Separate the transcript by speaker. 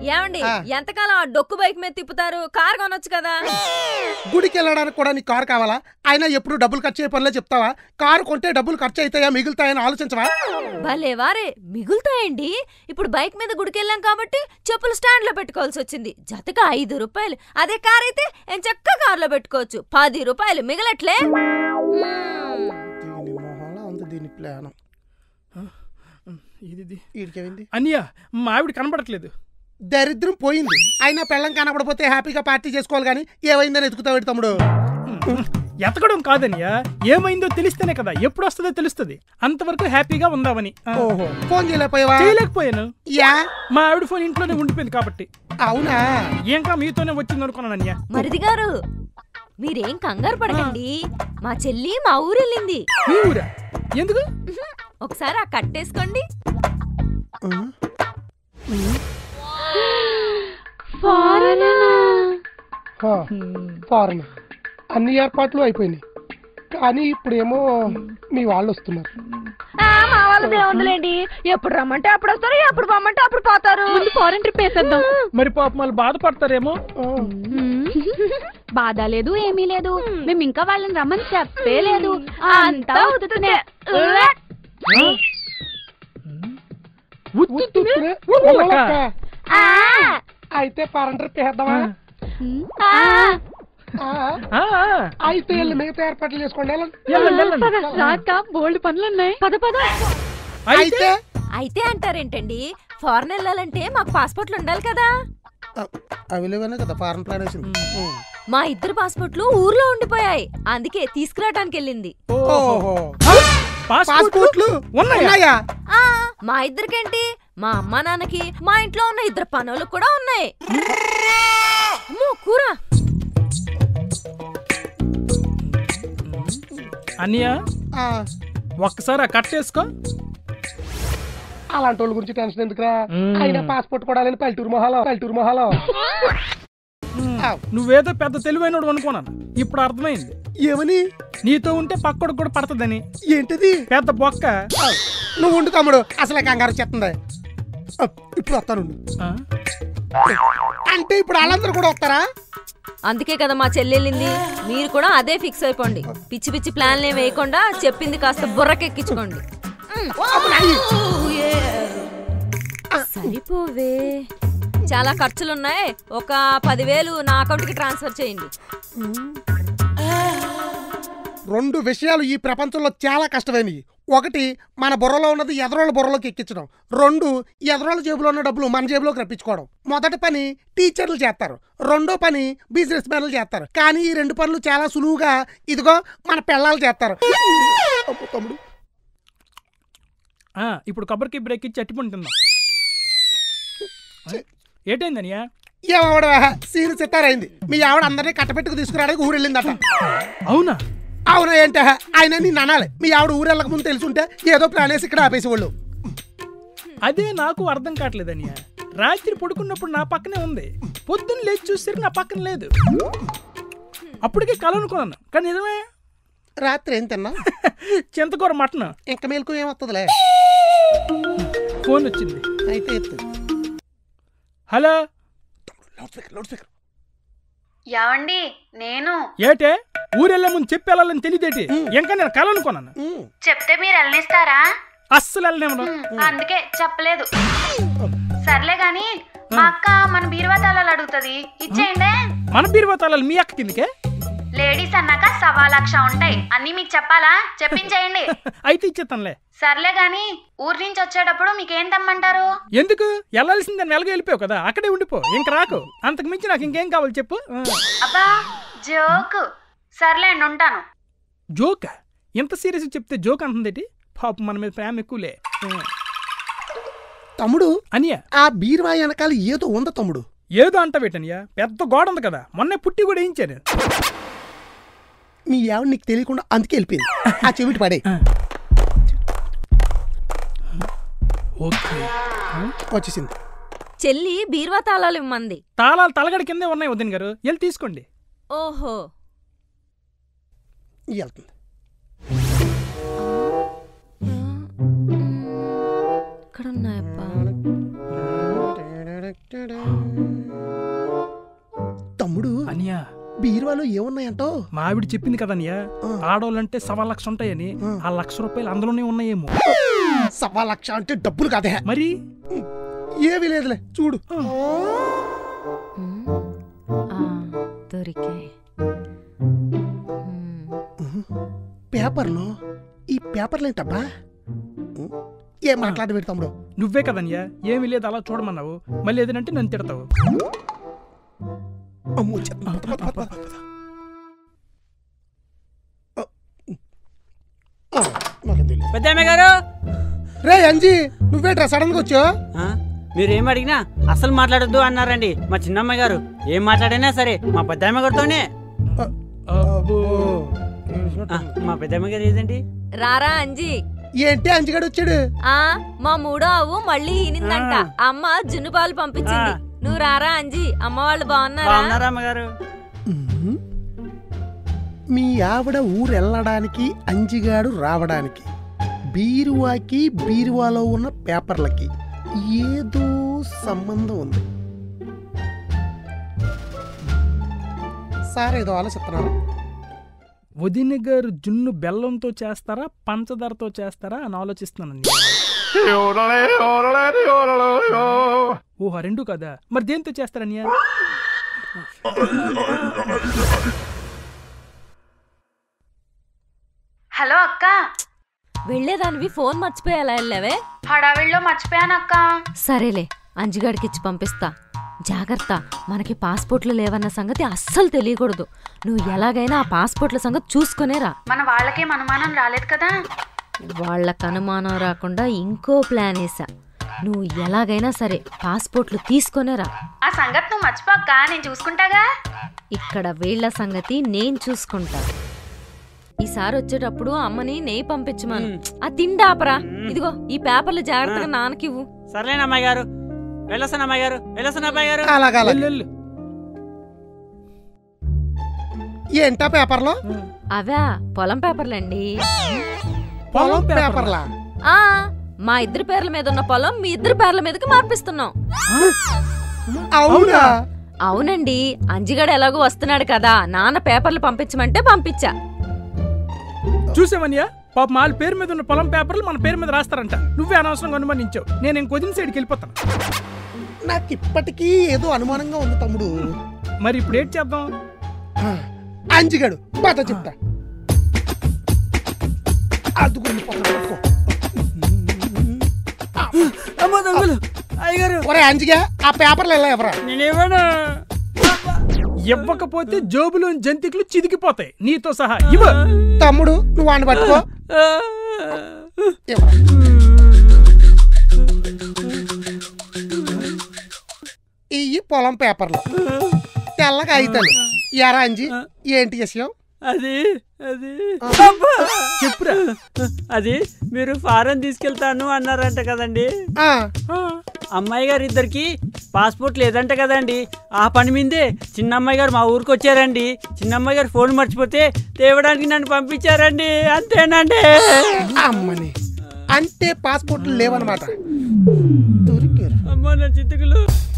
Speaker 1: ఏమండి
Speaker 2: ఆ.
Speaker 1: ఎంతకాలం ఆ డొక్కు బైక్ మీద తిప్పుతారు కార్ కొనొచ్చు కదా
Speaker 2: గుడికి వెళ్ళడానికి కూడా నీకు కారు కావాలా అయినా ఎప్పుడు డబ్బులు ఖర్చు అయ్యే పనిలో చెప్తావా కారు కొంటే డబ్బులు ఖర్చు అవుతాయా మిగులుతాయని ఆలోచించవా
Speaker 1: భలే వారే మిగులుతాయండి ఇప్పుడు బైక్ మీద గుడికెళ్ళాం కాబట్టి చెప్పులు స్టాండ్ లో పెట్టుకోవాల్సి వచ్చింది జతగా ఐదు రూపాయలు అదే కార్ అయితే నేను చక్క కార్ లో పెట్టుకోవచ్చు పది రూపాయలు మిగలట్లే మ్మ్.
Speaker 2: దీని మొహాల ఉంది దీని ప్లాన్
Speaker 3: ఇది
Speaker 2: వీడికేమైంది
Speaker 3: అన్నయ్య మా ఆవిడ కనబడట్లేదు
Speaker 2: దరిద్రం పోయింది అయినా పెళ్ళం కనపడపోతే హ్యాపీగా పార్టీ చేసుకోవాలి కానీ ఏమైందని ఎతుకుతావు తమ్ముడు
Speaker 3: ఎతకడం కాదన్నయ్య ఏమైందో తెలిస్తేనే కదా ఎప్పుడు వస్తుందో తెలుస్తుంది అంతవరకు హ్యాపీగా ఉందామని ఆ,
Speaker 2: ఓహో ఫోన్ చేయలేకపోయావా
Speaker 3: చేయలేకపోయాను
Speaker 2: యా
Speaker 3: మా ఆవిడ ఫోన్ ఇంట్లోనే ఉండిపోయింది కాబట్టి
Speaker 2: అవునా
Speaker 3: ఇంకా మీతోనే వచ్చింది అనుకున్నాను అన్నయ్య
Speaker 1: మరిది గారు మీరేం కంగారు పడకండి మా చెల్లి మా ఊరెళ్ళింది
Speaker 3: మీ ఊరా ఎందుకు
Speaker 1: ఒకసారి ఆ కట్టేసుకోండి
Speaker 2: ఫారెన్ అన్ని ఏర్పాట్లు అయిపోయినాయి కానీ ఇప్పుడేమో మీ వాళ్ళు వస్తున్నారు
Speaker 4: మా వాళ్ళది ఏముందిలేండి ఎప్పుడు రమ్మంటే అప్పుడు వస్తారు ఎప్పుడు పొమ్మంటే అప్పుడు పోతారు ముందు ఫారెన్ ట్రిప్ వేసేద్దాం
Speaker 3: మరి పాప వాళ్ళు బాధపడతారేమో
Speaker 4: బాధ లేదు ఏమీ లేదు మేము ఇంకా వాళ్ళని రమ్మని చెప్పే లేదు అంతా ఉత్తుతూనే.
Speaker 3: ఉత్తుత్తునే ఊళ్ళకా?
Speaker 4: ఆ,
Speaker 2: అయితే ఫారెన్ ట్రిప్ వేద్దామా
Speaker 4: ఆ,
Speaker 3: ఆ, ఆ.
Speaker 2: అయితే వెళ్ళి మిగతా ఏర్పాట్లు చేసుకోండి వెళ్ళండి.
Speaker 3: వెళ్ళండి, వెళ్ళండి.
Speaker 4: రాక బోల్డ్ పనులు ఉన్నాయి పద పద
Speaker 3: అయితే
Speaker 1: అయితే అంటారేంటండి ఫారెన్ వెళ్ళాలంటే మాకు పాస్పోర్ట్లు ఉండాలి కదా
Speaker 2: అవి లేవనే కదా ఫారెన్ ప్లాన్ వేసింది
Speaker 1: మా ఇద్దరు పాస్పోర్ట్లు ఊర్లో ఉండిపోయాయి అందుకే తీసుకురావడానికి వెళ్ళింది
Speaker 2: ఓహో
Speaker 3: పాస్పోర్ట్
Speaker 2: పాస్పోర్ట్లు
Speaker 3: ఉన్నాయా
Speaker 2: ఉన్నాయా
Speaker 1: ఆ మా ఇద్దరికేంటి మా అమ్మ నాన్నకి మా ఇంట్లో ఉన్న ఇద్దరు పనులు కూడా ఉన్నాయి అమ్మో, కూర
Speaker 3: అన్నయ్య
Speaker 2: ఆ,
Speaker 3: ఒక్కసారి ఆ కట్టేసుకో
Speaker 2: అలాంటి వాళ్ళ గురించి టెన్షన్ ఎందుకురా
Speaker 3: మ్మ్.
Speaker 2: అయినా పాస్పోర్ట్ కూడా లేని పల్లెటూరు మొహాలో పల్లెటూరు మొహాలో ఆ,
Speaker 3: నువ్వేదో పెద్ద తెలివైనడు అనుకున్నాను ఇప్పుడు అర్థమైంది
Speaker 2: ఏమని
Speaker 3: నీతో ఉంటే పక్కడికి కూడా పడుతుందని
Speaker 2: ఏంటిది
Speaker 3: పెద్ద బొక్క
Speaker 2: ఆ, నువ్వు ఉండు తమ్ముడు అసలే కంగారు చెప్తుంది ఆ, ఇప్పుడు వస్తాను ఉండు.
Speaker 3: ఆ?
Speaker 2: అంటే ఇప్పుడు వాళ్ళందరూ కూడా వస్తారా
Speaker 1: అందుకే కదా మా చెల్లెళ్ళింది మీరు కూడా అదే ఫిక్స్ అయిపోండి పిచ్చి పిచ్చి ప్లాన్లు ఏం వేయకుండా చెప్పింది కాస్త బుర్రకెక్కించుకోండి మ్.
Speaker 2: అప్పుడు అయ్యి.
Speaker 1: సరిపోవే చాలా ఖర్చులున్నాయి ఒక పదివేలు నా అకౌంట్కి ట్రాన్స్ఫర్ చేయండి
Speaker 2: రెండు విషయాలు ఈ ప్రపంచంలో చాలా కష్టమైనవి ఒకటి మన బుర్రలో ఉన్నది ఎదరోళ్ళ బుర్రలోకి ఎక్కించడం రెండు ఎదరోళ్ళ జేబులో ఉన్న డబ్బులు మన జేబులోకి రప్పించుకోవడం మొదటి పని టీచర్లు చేస్తారు రెండో పని బిజినెస్ మ్యాన్లు చేస్తారు కానీ ఈ రెండు పనులు చాలా సులువుగా ఇదిగో మన పిల్లలు చేస్తారు అబ్బో తమ్ముడు
Speaker 3: ఆ, ఇప్పుడు కొబ్బరికి బ్రేక్ ఇచ్చి అట్టిపండి తిందాం ఏటైంది అనియా
Speaker 2: ఏమవడ సీన్ సితారైంది మీ ఆవిడ అందరినీ కట్టపెట్టుకు తీసుకురావడానికి ఊరు వెళ్ళిందట
Speaker 3: అవునా
Speaker 2: అవునా ఏంట ఆయన నిన్ను అనాలి మీ ఆవిడ ఊరు వెళ్ళక ముందు తెలుసుంటే ఏదో ప్లాన్ వేసి ఇక్కడ ఆపేసేవాళ్ళు
Speaker 3: అదే నాకు అర్థం కావట్లేదు అనియా రాత్రి పడుకున్నప్పుడు నా పక్కనే ఉంది పొద్దున్న లేచి చూసేసరికి నా పక్కన లేదు అప్పటికే కల అనుకున్నాను కానీ నిజమే
Speaker 2: రాత్రి ఏం తిన్నా
Speaker 3: చింతకూర మటన్
Speaker 2: ఇంకా మేలుకు ఏమొస్తుందిలే
Speaker 3: ఫోన్ వచ్చింది
Speaker 2: అయితే ఎత్తు
Speaker 3: hello
Speaker 2: loud speaker loud speaker
Speaker 5: యావండి నేను
Speaker 3: ఏటే ఊరెళ్ళే ముందు చెప్పి వెళ్ళాలని తెలియదేటి ఇంకా నేను కల అనుకున్నాను
Speaker 2: ఉమ్.
Speaker 5: చెప్తే మీరు వెళ్ళనిస్తారా
Speaker 3: అస్సలు వెళ్ళనేమను
Speaker 5: హ్మ్, అందుకే చెప్పలేదు సర్లే గాని మా అక్క మన బీరువా తాళాలు అడుగుతుంది ఇచ్చేయండి
Speaker 3: మన బీరువాతాలు మీ అక్క కిందకే
Speaker 5: లేడీస్ అన్నాక సవా లక్ష ఉంటాయి అన్నీ మీకు చెప్పాలా చెప్పించేయండి
Speaker 3: అయితే ఇచ్చేస్తానులే
Speaker 5: సర్లే గాని ఊరి నుంచి వచ్చేటప్పుడు మీకేం తెమ్మంటారు
Speaker 3: ఎందుకు వెళ్ళాల్సిందే నెలగా వెళ్ళిపోయావు కదా అక్కడే ఉండిపో ఇంక రాకు అంతకు మించి నాకు ఇంకేం కావాలి చెప్పు ఆ.
Speaker 5: అబ్బా జోక్ సర్లేండి ఉంటాను
Speaker 3: జోక్ ఇంత సీరియస్ చెప్తే జోక్ అంటుందేటి పాపం మన మీద ప్రేమ ఎక్కువలే ఆ.
Speaker 2: తమ్ముడు
Speaker 3: అనియా
Speaker 2: ఆ బీరువా వెనకాల ఏదో ఉందా తమ్ముడు
Speaker 3: ఏదో అంటావేటనియా పెద్ద గోడ ఉంది కదా మొన్నే పుట్టి కూడా వేయించాను
Speaker 2: మీ ఆవిడ నీకు తెలియకుండా అందుకే వెళ్ళిపోయింది ఆ చెవిటి పడే
Speaker 3: ఓకే
Speaker 2: వచ్చేసింది
Speaker 1: చెల్లి బీరువా తాళాలు ఇమ్మంది
Speaker 3: తాళాలు తలగడ కిందే ఉన్నాయి వదిన గారు వెళ్ళి తీసుకోండి
Speaker 1: ఓహో
Speaker 2: వెళ్తుంది
Speaker 1: ఇక్కడ ఉన్నాయప్పా
Speaker 2: తమ్ముడు
Speaker 3: అనియా
Speaker 2: బీరువాలో ఏమున్నాయంటో
Speaker 3: మా ఆవిడ చెప్పింది కదా అనియా
Speaker 2: ఆ.
Speaker 3: ఆడవాళ్ళంటే సవా లక్ష ఉంటాయని
Speaker 2: ఆ.
Speaker 3: ఆ లక్ష రూపాయలు అందులోనే ఉన్నాయేమో
Speaker 2: సవా లక్ష అంటే డబ్బులు కాదే
Speaker 3: మరి
Speaker 2: ఏమీ లేదులే చూడు
Speaker 1: ఉమ్, ఆ, దొరికాయి ఉమ్,
Speaker 2: పేపర్లో ఈ పేపర్లు ఏంటబ్బా ఉం? ఏం మాట్లాడబెట్టి తమ్ముడు
Speaker 3: నువ్వే కదనియా ఏమీ లేదు అలా చూడమన్నావు మళ్ళీ ఏదంటే నన్ను తిడతావు
Speaker 2: అమ్మో, చెత్త. పద, పద, పద, పద, పద. ఆ, ఆ, నాకేం తెలీదు.
Speaker 6: పెద్దమ్మ గారు
Speaker 2: రే అంజీ నువ్వేట్రా సడన్ గా వచ్చావు
Speaker 6: ఆ, మీరేం అడిగినా అసలు మాట్లాడొద్దు అన్నారండి మా చిన్నమ్మ గారు ఏం మాట్లాడినా సరే మా పెద్దమ్మ గారితోనే
Speaker 3: అబ్బో.
Speaker 6: ఆ, మా పెద్దమ్మ గారు ఏదండి
Speaker 1: రారా అంజీ
Speaker 2: ఏంటి అంజిగాడు వచ్చాడు
Speaker 1: ఆ మా మూడో అవ్వు మళ్ళీ ఈనిందంట అమ్మ జున్ను పాలు పంపించింది
Speaker 6: ఆ.
Speaker 1: నువ్వు రారా అంజీ అమ్మ వాళ్ళు బాగున్నారా
Speaker 6: బాగున్నారా అమ్మగారు
Speaker 2: ఉం. మీ ఆవిడ ఊరు వెళ్ళడానికి అంజిగాడు రావడానికి బీరువాకి బీరువాలో ఉన్న పేపర్లకి ఏదో సంబంధం ఉంది సార్ ఏదో ఆలోచిస్తున్నారు
Speaker 3: వదిన గారు జున్ను బెల్లంతో చేస్తారా పంచదారతో చేస్తారా అని ఆలోచిస్తున్నాను ఓహో రెండు కదా మరి దేంతో చేస్తారనియా
Speaker 5: హలో అక్క
Speaker 1: వెళ్లేదానివి ఫోన్ మర్చిపోయి ఎలా వెళ్ళావే
Speaker 5: హడావిడిలో మర్చిపోయాను అక్క
Speaker 1: సరేలే అంజిగాడికి ఇచ్చి పంపిస్తా జాగ్రత్త మనకి పాస్పోర్ట్లు లేవన్న సంగతి అస్సలు తెలియకూడదు నువ్వు ఎలాగైనా ఆ పాస్పోర్ట్ల సంగతి చూసుకునేరా
Speaker 5: మన వాళ్ళకేం అనుమానం రాలేదు కదా
Speaker 1: వాళ్ళకు అనుమానం రాకుండా ఇంకో ప్లాన్ వేసా నువ్వు ఎలాగైనా సరే పాస్పోర్ట్లు తీసుకొనేరా
Speaker 5: ఆ సంగతి నువ్వు మర్చిపోక్క నేను చూసుకుంటాగా
Speaker 1: ఇక్కడ వీళ్ళ సంగతి నేను చూసుకుంటా ఈసారి వచ్చేటప్పుడు అమ్మని నెయ్యి పంపించమను
Speaker 6: మ్.
Speaker 1: ఆ తిండాపరా ఇదిగో ఈ పేపర్లు జాగ్రత్తగా నాన్నకివ్వు
Speaker 6: సర్లేనా అమ్మాయి గారు వెళ్ళొస్తాను అమ్మాయి గారు వెళ్ళొస్తాను అమ్మాయి గారు
Speaker 2: అలాగా
Speaker 3: వెళ్ళు, వెళ్ళు.
Speaker 2: ఏంటా పేపర్లో
Speaker 1: అవా పొలం పేపర్లండి
Speaker 2: పొలం
Speaker 3: పేపర్లా?
Speaker 2: పేపర్లా
Speaker 1: ఆ మా ఇద్దరి పేర్ల మీద ఉన్న పొలం మీ ఇద్దరి పేర్ల మీదకి మార్పిస్తున్నాం
Speaker 2: అవునా
Speaker 1: అవునండి అంజిగాడు ఎలాగో వస్తున్నాడు కదా నాన్న పేపర్లు పంపించమంటే పంపించా
Speaker 3: చూసావనియా పాప వాళ్ళ పేరు మీద ఉన్న పొలం పేపర్లు మన పేరు మీద రాస్తారంట నువ్వే అనవసరంగా అనుమానించావు నేను ఇంకొదిన సైడ్కి వెళ్ళిపోతాను
Speaker 2: నాకు ఇప్పటికీ ఏదో అనుమానంగా ఉంది తమ్ముడు
Speaker 3: మరి ఇప్పుడు ఏం చేద్దాం
Speaker 2: ఆ, అంజిగాడు పద చెప్తా అదుగుండి పక్కన
Speaker 6: అమ్మ దొంగలు అయ్యగారు
Speaker 2: ఒరే అంజిగా ఆ పేపర్లు ఎలా ఎవరా
Speaker 6: నేనేమన్నా
Speaker 3: ఇవ్వకపోతే జోబులోని జంతికలు చిదికిపోతాయి నీతో సహా ఇవ్వ
Speaker 2: తమ్ముడు నువ్వు వాడిని పట్టుకో ఇవ్వరా. ఇయ్యి పొలం పేపర్లు తెల్లగా అయితాను ఎరా అంజి ఏంటి విషయం
Speaker 6: అది అది
Speaker 3: చెప్పురా
Speaker 6: అది మీరు ఫారెన్ తీసుకెళ్తాను అన్నారంట కదండి
Speaker 2: ఆ,
Speaker 6: అమ్మాయి గారు ఇద్దరికి పాస్పోర్ట్ లేదంట కదండి ఆ పని మీదే చిన్న అమ్మాయి గారు మా ఊరికి వచ్చారండి చిన్న అమ్మాయి గారు ఫోన్ మర్చిపోతే తేవడానికి నన్ను పంపించారండి అంతేనండి
Speaker 2: అమ్మని అంటే పాస్పోర్ట్లు లేవన్నమాట దొరికారు
Speaker 6: అమ్మ నా చితుకులు